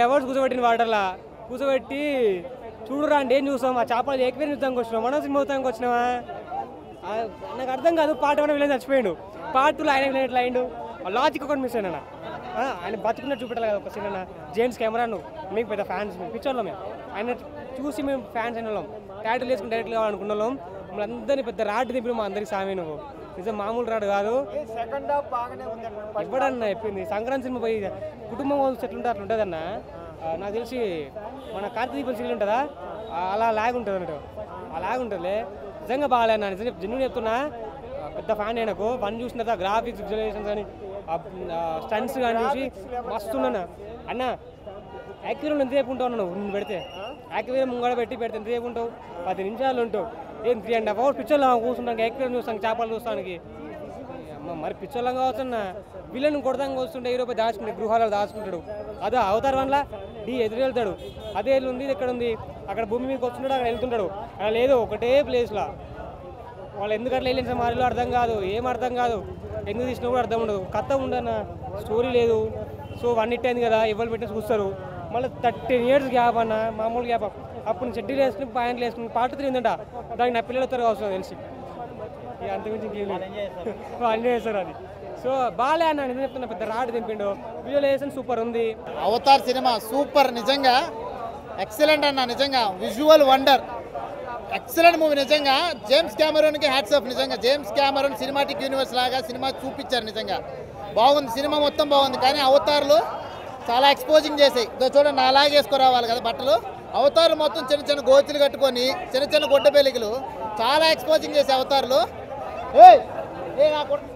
Hours కూర్చోబెట్టిన వాటర్లా కూర్చోబెట్టి చూడురా అంటే ఏం చూస్తాం ఆ చేపలు ఏకవేరు యుద్ధానికి వచ్చినాం మనం సినిమా యుద్ధానికి వచ్చినావా ఆ, నాకు అర్థం కాదు పార్ట్ వన్ విలన్ చచ్చిపోయాడు పార్ట్ టూలో ఆయన విలన్ ఎట్లా అయిండు లాజిక్ ఒకటి మిస్ అయినా ఆయన బతుకున్నట్టు చూపెట్టాలి కదా ఒక సినిమా జేమ్స్ కెమెరాను మీకు పెద్ద ఫ్యాన్స్ మేము పిక్చర్లో మేము ఆయన చూసి మేము ఫ్యాన్స్ అయిన వాళ్ళం టైటిల్ వేసుకుని డైరెక్ట్ కావాలనుకున్న వాళ్ళం మమ్మల్ని అందరినీ పెద్ద రాడ్ దింపి మా అందరికి సామి నువ్వు నిజం మామూలు రాడు కాదు సెకండ్ హాఫ్ బాగానే ఉంది ఇవ్వడన్నా చెప్పింది సంక్రాంతి సినిమా పోయి కుటుంబం ఎట్లుంటే అట్లా ఉంటుందన్న ఆ, నాకు తెలిసి మన కార్తీక దీపం సీరియల్ ఉంటుందా ఆ, అలా లాగ్ ఉంటుంది అన్నట్టు ఆ లాగ్ ఉంటుందిలే నిజంగా బాగాలే అన్న నిజంగా జెన్యున్ చెప్తున్నా ఆ, పెద్ద ఫ్యాన్ అయినకు వన్ చూసిన తర్వాత గ్రాఫిక్స్ విజువలైజేషన్స్ కానీ స్టంట్స్ కానీ చూసి మస్తు ఉన్నాను అన్న యాక్యూరియల్ ఎంతసేపు ఉంటావు నువ్వు నువ్వు పెడితే యాక్యూరియల్ ముంగడ పెట్టి పెడితే ఎంతసేపు ఉంటావు పది నిమిషాలు ఉంటావు ఏం త్రీ అండ్ హాఫ్ అవర్స్ పిక్చర్లో కూర్చుంటాం యాక్యూరియల్ చూస్తాను చేపలు చూస్తానికి అమ్మ మరి పిచ్చోళ్ళం కావచ్చన్న విలన్ కొడదాం వస్తుంటే హీరో పోయి దాచుకుంటే గృహాలలో దాచుకుంటాడు అదే అవతార్ వన్లా డి ఎదురు వెళ్తాడు అదే ఇల్లు ఉంది ఇది ఎక్కడ ఉంది అక్కడ భూమి మీదకి వస్తుంటాడు అక్కడ వెళ్తుంటాడు అక్కడ లేదు ఒకటే ప్లేస్లో వాళ్ళు ఎందుకు అట్లా వెళ్ళిన మారిలో అర్థం కాదు ఏం అర్థం కాదు ఎందుకు తీసినా కూడా అర్థం ఉండదు కథ ఉండన్న స్టోరీ లేదు సో వన్ ఇట్ అయింది కదా ఎవరు పెట్టి చూస్తారు మళ్ళీ థర్టీన్ ఇయర్స్ గ్యాప్ అన్న మామూలు గ్యాప్ అప్పుడు చెడ్డీలు వేసుకుని ప్యాంట్లు వేసుకుని పాట తిరిగిందంట దానికి నా పిల్లలు వస్తారు అవసరం తెలిసి ఇక అంతకుమించి ఇంకేం లేదు అన్నీ చేస్తారు అది సో బాలే అన్న నేను చెప్తున్నా పెద్ద రాడ్ దింపిండు విజువలైజేషన్ సూపర్ ఉంది అవతార్ సినిమా సూపర్ నిజంగా ఎక్సలెంట్ అన్న నిజంగా విజువల్ వండర్ ఎక్సలెంట్ మూవీ నిజంగా జేమ్స్ క్యామరోన్కి హ్యాట్స్ ఆఫ్ నిజంగా జేమ్స్ క్యామరోన్ సినిమాటిక్ యూనివర్స్ లాగా సినిమా చూపించారు నిజంగా బాగుంది సినిమా మొత్తం బాగుంది కానీ అవతార్లు చాలా ఎక్స్పోజింగ్ చేసాయి ఇదో చూడండి అలాగే వేసుకోరావాలి కదా బట్టలు అవతార్లు మొత్తం చిన్న చిన్న గోతులు కట్టుకొని చిన్న చిన్న గొడ్డ పెలికలు చాలా ఎక్స్పోజింగ్ చేసే అవతార్లు ఏయ్! ఏయ్ నా కొడుకు.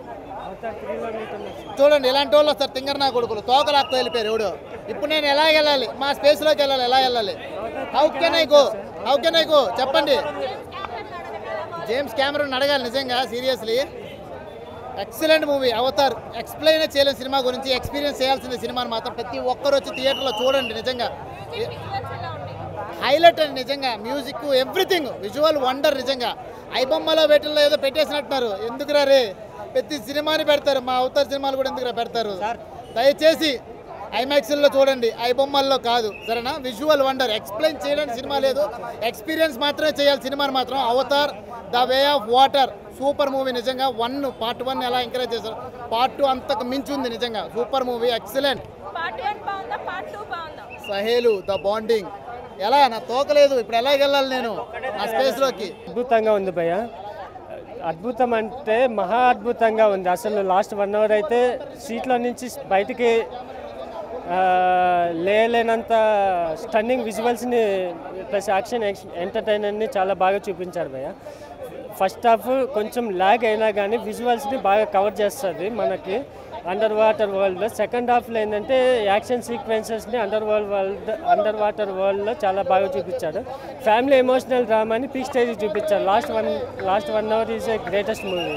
చూడండి ఇలాంటి వాళ్ళు వస్తారు తింగర్ నా కొడుకులు తోకలాక్తో వెళ్ళిపోయారు ఎవడు ఇప్పుడు నేను ఎలా వెళ్ళాలి మా స్పేస్లోకి వెళ్ళాలి ఎలా వెళ్ళాలి how can I go how can I go చెప్పండి జేమ్స్ కెమెరాని అడగాలి నిజంగా seriously excellent movie Avatar explain చేయలేని సినిమా గురించి ఎక్స్పీరియన్స్ చేయాల్సిన సినిమాని మాత్రం ప్రతి ఒక్కరు వచ్చి థియేటర్లో చూడండి నిజంగా హైలైట్ అండి నిజంగా మ్యూజిక్ ఎవ్రీథింగ్ విజువల్ వండర్ నిజంగా ఐబొమ్మలో వేటిల్లో ఏదో పెట్టేసినట్టున్నారు ఎందుకురా రే ప్రతి సినిమాని పెడతారు మా అవతార్ సినిమాలు కూడా ఎందుకురా పెడతారు దయచేసి ఐమాక్స్లో చూడండి ఐబొమ్మల్లో కాదు సరేనా విజువల్ వండర్ ఎక్స్ప్లెయిన్ చేయడానికి సినిమా లేదు ఎక్స్పీరియన్స్ మాత్రమే చేయాలి సినిమాని మాత్రం Avatar the way of water super movie నిజంగా వన్ పార్ట్ వన్ ఎలా ఎంకరేజ్ చేశారు పార్ట్ టూ అంతకు మించి ఉంది నిజంగా super movie excellent part one బాగుందా పార్ట్ టూ బాగుందా సహేలు ద బాండింగ్ ఎలా నా తోకలేదు ఇప్పుడు ఎలా వెళ్ళాలి నేను నా స్పేస్లోకి అద్భుతంగా ఉంది భయ్య అద్భుతం అంటే మహా అద్భుతంగా ఉంది అసలు లాస్ట్ వన్ అవర్ అయితే సీట్లో నుంచి బయటికి ఆ, లేలేనంత స్టన్నింగ్ విజువల్స్ని ప్లస్ యాక్షన్ ఎంటర్టైనర్ని చాలా బాగా చూపించారు భయ్య ఫస్ట్ హాఫ్ కొంచెం ల్యాగ్ అయినా కానీ విజువల్స్ని బాగా కవర్ చేస్తుంది మనకి అండర్ వాటర్ వరల్డ్లో సెకండ్ హాఫ్లో ఏంటంటే యాక్షన్ సీక్వెన్సెస్ని under world world under water వరల్డ్లో చాలా బాగా చూపించాడు ఫ్యామిలీ ఎమోషనల్ డ్రామాని పీక్ స్టేజ్ చూపించారు last one last one hour is a greatest movie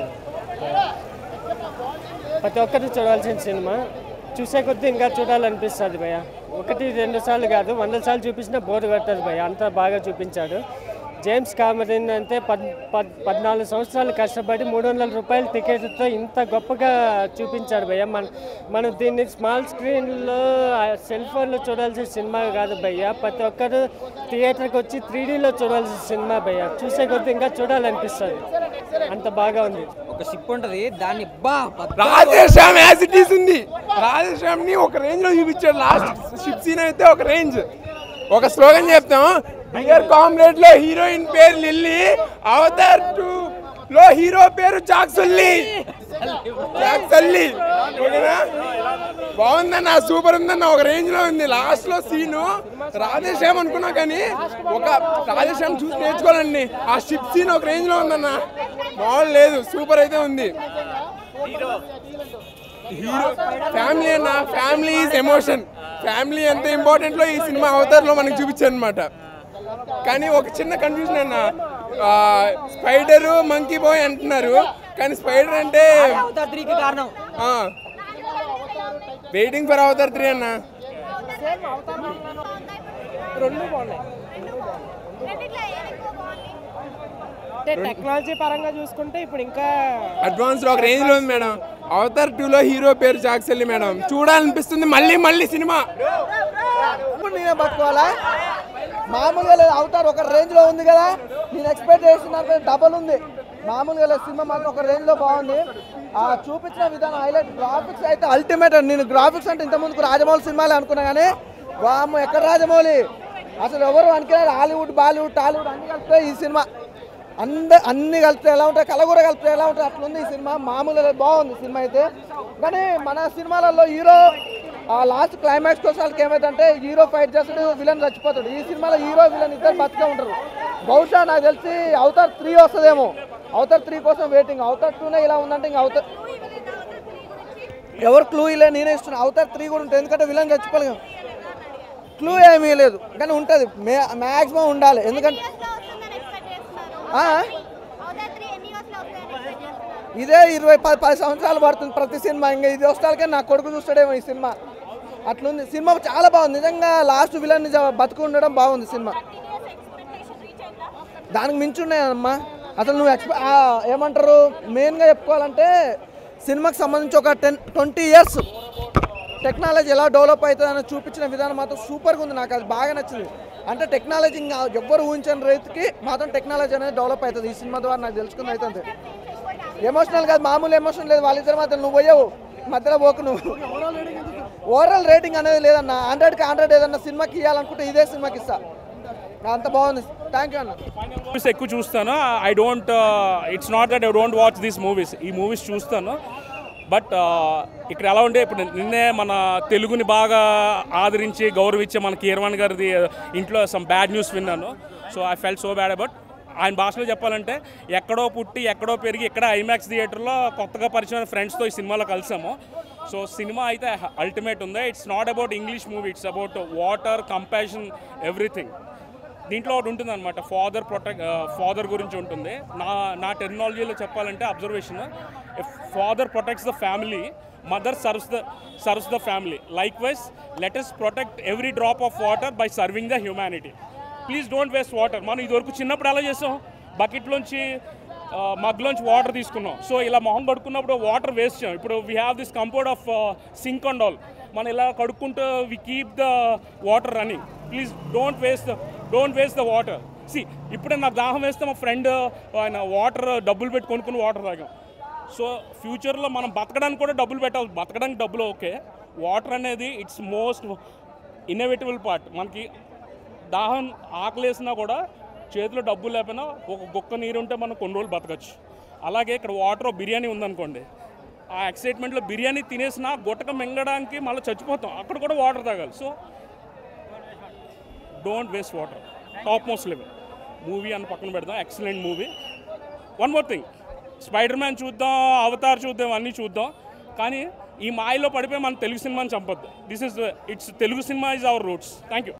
ప్రతి ఒక్కరు చూడాల్సిన సినిమా చూసే కొద్దీ ఇంకా చూడాలనిపిస్తుంది భయ్య ఒకటి రెండు సార్లు కాదు వందల సార్లు చూపించినా బోర్ కొట్టదు భయ్య అంత బాగా చూపించాడు జేమ్స్ కామరిన్ అంటే పద్ పద్ పద్నాలుగు సంవత్సరాలు కష్టపడి మూడు వందల రూపాయల టికెట్తో ఇంత గొప్పగా చూపించాడు భయ్య మన మనం దీన్ని స్మాల్ స్క్రీన్లో సెల్ ఫోన్లో చూడాల్సిన సినిమా కాదు భయ్య ప్రతి ఒక్కరు థియేటర్కి వచ్చి త్రీడీలో చూడాల్సిన సినిమా భయ్య చూసే కొద్దీ ఇంకా చూడాలనిపిస్తుంది అంత బాగా ఉంది ఒక షిప్ ఉంటది దాన్ని బా రాధేశ్యామ్ యాజ్ ఇట్ ఈస్ ఉంది రాధేశ్యామ్ ని ఒక రేంజ్ లో చూపించాడు లాస్ట్ షిప్ సీన్ అయితే ఒక రేంజ్ ఒక స్లోగన్ చెప్తాం బిగర్ కామ్రేడ్ లో హీరోయిన్ పేరు లిల్లీ అవతార్ టూ లో హీరో పేరు జాక్సల్లి జాక్సల్లి ఓకేనా బాగుందన్న సూపర్ ఉందన్న ఒక రేంజ్ లో ఉంది లాస్ట్ లో సీను రాధేశ్యామ్ అనుకున్నా కానీ ఒక రాధేశ్యామ్ చూసి నేర్చుకోవాలండి ఆ షిప్ సీన్ ఒక రేంజ్ లో ఉందన్న మామూలు లేదు సూపర్ అయితే ఉంది హీరో ఫ్యామిలీ అన్న ఫ్యామిలీ ఈజ్ ఎమోషన్ ఫ్యామిలీ ఎంత ఇంపార్టెంట్ లో ఈ సినిమా అవతార్ లో మనకి చూపించారు అనమాట కానీ ఒక చిన్న కన్ఫ్యూజన్ అన్న స్పైడర్ మంకీ బాయ్ అంటున్నారు కానీ స్పైడర్ అంటే అవతార్ త్రీకి కారణం వెయిటింగ్ ఫర్ అవతార్ త్రీ అన్న రెండు బాగున్నాయి అంటే టెక్నాలజీ పరంగా చూసుకుంటే ఇప్పుడు ఇంకా అడ్వాన్స్ లో ఒక రేంజ్ లో ఉంది మేడం అవతార్ టూ లో హీరో పేరు జాక్సెల్లి మేడం చూడాలనిపిస్తుంది మళ్ళీ మళ్ళీ సినిమా నేనే పట్టుకోవాలా మామూలుగా లేదు అవుతారు ఒక రేంజ్లో ఉంది కదా నేను ఎక్స్పెక్ట్ చేసిన డబల్ ఉంది మామూలుగా లేదు సినిమా మాత్రం ఒక రేంజ్లో బాగుంది ఆ చూపించిన విధానం హైలైట్ గ్రాఫిక్స్ అయితే అల్టిమేట్ నేను గ్రాఫిక్స్ అంటే ఇంతకుముందుకు రాజమౌళి సినిమాలే అనుకున్నా కానీ వాము ఎక్కడ రాజమౌళి అసలు ఎవరు అనుకున్నారు హాలీవుడ్ బాలీవుడ్ టాలీవుడ్ అన్ని కలిపితే ఈ సినిమా అంద అన్ని కలిపితే ఎలా ఉంటాయి కలగూర కలిపితే ఎలా ఉంటుంది అట్లుంది ఈ సినిమా మామూలుగా బాగుంది సినిమా అయితే కానీ మన సినిమాలలో హీరో ఆ లాస్ట్ క్లైమాక్స్ వచ్చేసరికి ఏమైందంటే హీరో ఫైట్ చేస్తాడు విలన్ చచ్చిపోతాడు ఈ సినిమాలో హీరో విలన్ ఇద్దరు బతికే ఉంటారు బహుశా నాకు తెలిసి అవతార్ త్రీ వస్తుందేమో అవతార్ త్రీ కోసం వెయిటింగ్ అవతార్ టూనే ఇలా ఉందంటే ఇంకా అవతార్ ఎవరు క్లూ ఇలా నేనే ఇస్తున్నా అవతార్ త్రీ కూడా ఉంటుంది ఎందుకంటే విలన్ చచ్చిపోలే క్లూ ఏమీ లేదు కానీ ఉంటుంది మే మ్యాక్సిమం ఉండాలి ఎందుకంటే ఆ? ఇదే ఇరవై పది పది సంవత్సరాలు పడుతుంది ప్రతి సినిమా ఇంకా ఇది వస్తాకే నా కొడుకు చూస్తాడేమో ఈ సినిమా అట్లుంది సినిమా చాలా బాగుంది నిజంగా లాస్ట్ విలన్ బతుకు ఉండడం బాగుంది సినిమా దానికి మించి ఉన్నాయమ్మా అసలు నువ్వు ఎక్స్పె ఆ, ఏమంటారు మెయిన్గా చెప్పుకోవాలంటే సినిమాకి సంబంధించి ఒక టెన్ ట్వంటీ ఇయర్స్ టెక్నాలజీ ఎలా డెవలప్ అవుతుంది అని చూపించిన విధానం మాత్రం సూపర్గా ఉంది నాకు అది బాగా నచ్చింది అంటే టెక్నాలజీ ఇంకా ఎవ్వరు ఊహించని రైతుకి మాత్రం టెక్నాలజీ అనేది డెవలప్ అవుతుంది ఈ సినిమా ద్వారా నాకు తెలుసుకుంది అవుతుంది ఎమోషనల్ కాదు మామూలు ఎమోషన్ లేదు వాళ్ళిద్దరు మాత్రం నువ్వు పోయావు మధ్యలో పోకు నువ్వు ఓవరాల్ రేటింగ్ అనేది లేదన్న హండ్రెడ్కి హండ్రెడ్ ఏదన్నా సినిమాకి ఇవ్వాలనుకుంటే ఇదే సినిమాకి ఇస్తా అంత బాగుంది థ్యాంక్ యూ అన్న మూవీస్ ఎక్కువ చూస్తాను I don't it's not that I don't watch these movies ఈ మూవీస్ చూస్తాను బట్ ఇక్కడ ఎలా ఉండే ఇప్పుడు నిన్నే మన తెలుగుని బాగా ఆదరించి గౌరవించే మన కీరవాణి గారిది ఇంట్లో సమ్ బ్యాడ్ న్యూస్ విన్నాను so I fell so bad about ఆయన భాషలో చెప్పాలంటే ఎక్కడో పుట్టి ఎక్కడో పెరిగి ఇక్కడ ఐమాక్స్ థియేటర్లో కొత్తగా పరిచయమైన ఫ్రెండ్స్తో ఈ సినిమాలో కలిసాము సో సినిమా అయితే అల్టిమేట్ ఉంది it's not about English movie it's about water compassion everything దీంట్లో ఒకటి ఉంటుంది అనమాట ఫాదర్ ప్రొటెక్ట్ ఫాదర్ గురించి ఉంటుంది నా నా టెక్నాలజీలో చెప్పాలంటే observation father protects the family mother serves the serves the family likewise let's protect every drop of water by serving the humanity please don't waste water మనం ఇదివరకు చిన్నప్పుడు ఎలా చేసాం బకెట్లోంచి మగ్లోంచి వాటర్ తీసుకున్నాం సో ఇలా మొహం కడుక్కున్నప్పుడు వాటర్ వేస్ట్ చేయం ఇప్పుడు we have this compound of sink and all మనం ఇలా కడుక్కుంటూ we keep the water running please don't waste don't waste the water see ఇప్పుడే నాకు దాహం వేస్తే మా ఫ్రెండ్ ఆయన వాటర్ డబ్బులు పెట్టి కొనుక్కుని వాటర్ తాగాం సో ఫ్యూచర్లో మనం బతకడానికి కూడా డబ్బులు పెట్టాలి బతకడానికి డబ్బులు ఓకే వాటర్ అనేది ఇట్స్ మోస్ట్ ఇన్నోవేటిబుల్ పార్ట్ మనకి దాహం ఆకలేసినా కూడా చేతిలో డబ్బులు లేకపోయినా ఒక గుక్క నీరు ఉంటే మనం కొన్ని రోజులు బతకచ్చు అలాగే ఇక్కడ వాటర్ బిర్యానీ ఉందనుకోండి ఆ ఎక్సైట్మెంట్లో బిర్యానీ తినేసినా గుట్టక మింగడానికి మళ్ళీ చచ్చిపోతాం అక్కడ కూడా వాటర్ తాగాలి so don't waste water top most level movie అని పక్కన పెడదాం excellent movie one more thing spider man చూద్దాం అవతార్ చూద్దాం అన్నీ చూద్దాం కానీ ఈ మాయలో పడిపోయి మన తెలుగు సినిమాని చంపొద్దు this is it's Telugu cinema is our roots thank you